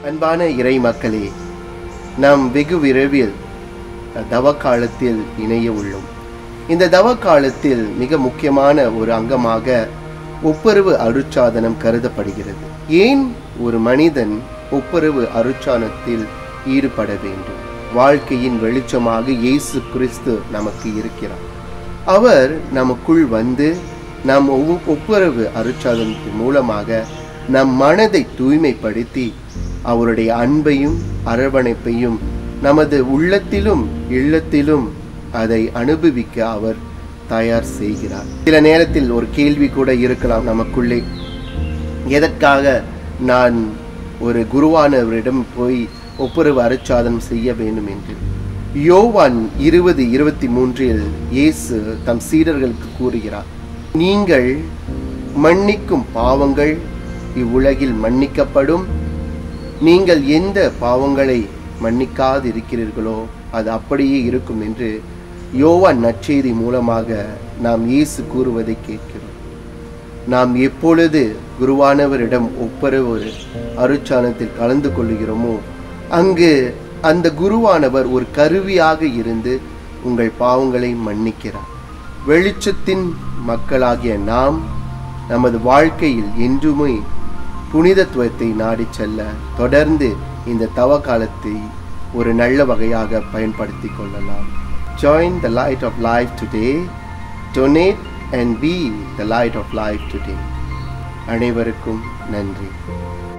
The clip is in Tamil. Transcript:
அன்பான இறை மக்களே நாம் வெகு விரைவில் தவ காலத்தில் இணைய உள்ளோம் இந்த தவ காலத்தில் மிக முக்கியமான ஒரு அங்கமாக ஒப்புரவு அருட்சாதனம் கருதப்படுகிறது ஏன் ஒரு மனிதன் ஒப்புரவு அருட்சாதனத்தில் ஈடுபட வேண்டும் வாழ்க்கையின் வெளிச்சமாக இயேசு கிறிஸ்து நமக்கு இருக்கிறார் அவர் நமக்குள் வந்து நம் ஒவ்வொ- ஒப்புரவு அருட்சாதனத்தின் மூலமாக நம் மனதை தூய்மைப்படுத்தி அவருடைய அன்பையும் அரவணைப்பையும் நமது உள்ளத்திலும் இல்லத்திலும் அதை அனுபவிக்க அவர் தயார் செய்கிறார் சில நேரத்தில் ஒரு கேள்வி கூட இருக்கலாம் நமக்குள்ளே எதற்காக நான் ஒரு குருவானவரிடம் போய் ஒப்புரவு அருட்சாதனம் செய்ய வேண்டும் என்று யோவான் இருபது இருபத்தி மூன்றில் இயேசு தம் சீடர்களுக்கு கூறுகிறார் நீங்கள் மன்னிக்கும் பாவங்கள் இவ்வுலகில் மன்னிக்கப்படும் நீங்கள் எந்த பாவங்களை மன்னிக்காது இருக்கிறீர்களோ அது அப்படியே இருக்கும் என்று யோவான் நற்செய்தி மூலமாக நாம் இயேசு கூறுவதை கேட்கிறோம் நாம் எப்பொழுது குருவானவரிடம் ஒப்புரவு அருட்சானத்தில் கலந்து கொள்கிறோமோ அங்கு அந்த குருவானவர் ஒரு கருவியாக இருந்து உங்கள் பாவங்களை மன்னிக்கிறார் வெளிச்சத்தின் மக்களாகிய நாம் நமது வாழ்க்கையில் என்றுமே புனிதத்துவத்தை நாடிச் செல்ல தொடர்ந்து இந்த தவ காலத்தை ஒரு நல்ல வகையாக பயன்படுத்தி கொள்ளலாம் join the light of life today donate and be the light of life today அனைவருக்கும் நன்றி